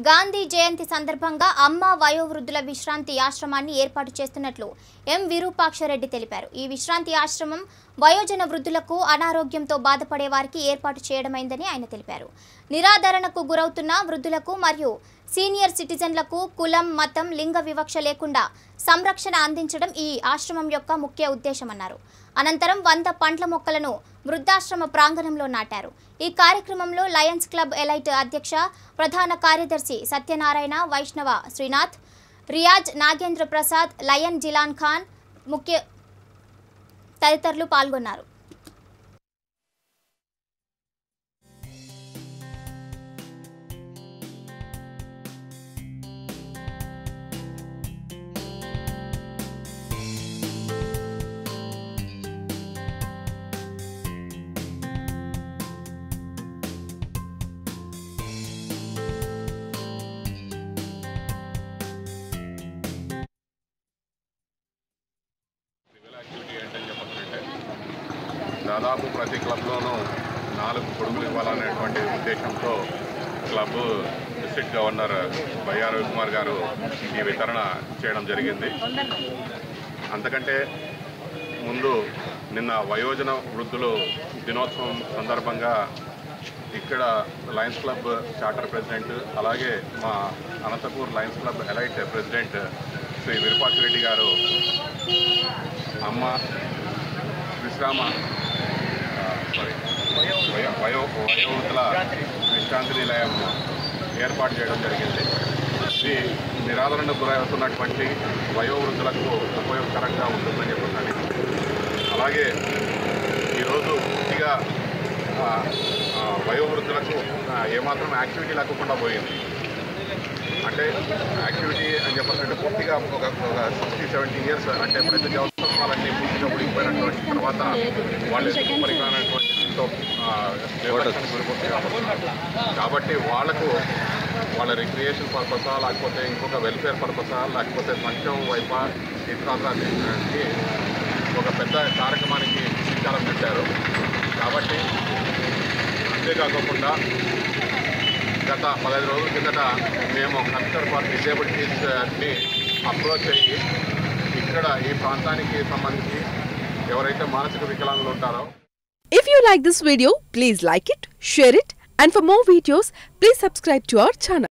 గాంధీ జయంతి సందర్భంగా అమ్మ వయోవృద్ధుల విశ్రాంతి ఆశ్రమాన్ని ఏర్పాటు చేస్తున్నట్లు ఎం విరూపాక్షరెడ్డి తెలిపారు ఈ విశ్రాంతి ఆశ్రమం వయోజన వృద్ధులకు అనారోగ్యంతో బాధపడే వారికి ఏర్పాటు చేయడమైందని ఆయన తెలిపారు నిరాదరణకు గురవుతున్న వృద్ధులకు మరియు సీనియర్ సిటిజన్లకు కులం మతం లింగ వివక్ష లేకుండా సంరక్షణ అందించడం ఈ ఆశ్రమం యొక్క ముఖ్య ఉద్దేశమన్నారు అనంతరం వంద పండ్ల మొక్కలను వృద్ధాశ్రమ ప్రాంగణంలో నాటారు ఈ కార్యక్రమంలో లయన్స్ క్లబ్ ఎలైట్ అధ్యక్ష ప్రధాన కార్యదర్శి సత్యనారాయణ వైష్ణవ శ్రీనాథ్ రియాజ్ నాగేంద్ర ప్రసాద్ లయన్ జిలాన్ ఖాన్ ముఖ్య తదితరులు పాల్గొన్నారు సివిల్ యాక్టివిటీ ఏంటని చెప్పాలంటే దాదాపు ప్రతి క్లబ్లోనూ నాలుగు కొడుకులు ఇవ్వాలనేటువంటి ఉద్దేశంతో club district governor Bayya Ravikumar గారు ఈ వితరణ చేయడం జరిగింది అంతకంటే ముందు నిన్న వయోజన వృద్ధులు దినోత్సవం సందర్భంగా ఇక్కడ లయన్స్ క్లబ్ చార్టర్ ప్రెసిడెంట్ అలాగే మా Anantapur lions club elite president Shri Virupaksha Reddy గారు అమ్మ విశ్రామ ఆ, సారీ వయో వయో వయోవృద్ధుల విశ్రాంతి నిలయం ఏర్పాటు చేయడం జరిగింది ఇది నిరాదరణకు గురవుతున్నటువంటి వయోవృద్ధులకు ఉపయోగకరంగా ఉంటుందని చెప్తున్నాను అలాగే ఈరోజు పూర్తిగా ఆ, ఆ, వయోవృద్ధులకు ఆ, ఏమాత్రం యాక్టివిటీ లేకుండా పోయింది అంటే యాక్టివిటీ అని చెప్పాలంటే పూర్తిగా ఒక ఒక సిక్స్టీ సెవెంటీ ఇయర్స్ అంటే ప్రతి అవసరాలన్నీ పూర్తిగా ఉడికిపోయినటువంటి తర్వాత వాళ్ళు ఎందుకు పరికరానటువంటితో కాబట్టి వాళ్ళకు వాళ్ళ రిక్రియేషన్ పర్పసా లేకపోతే ఇంకొక వెల్ఫేర్ పర్పసా లేకపోతే సంక్షేమ వైపా ఇతరానికి ఒక పెద్ద కార్యక్రమానికి శ్రీకారం చుట్టారు కాబట్టి అంతేకాకుండా గత పదహైదు రోజుల కిందట మేము కమిషనర్ ఫర్ డిజేబిలిటీస్ని అప్రోచ్ అయ్యి ఇక్కడ ఈ ప్రాంతానికి సంబంధించి ఎవరైతే మానసిక వికలాంగులు ఉంటారో If you like this video, please like it, share it, and for more videos, please subscribe to our channel.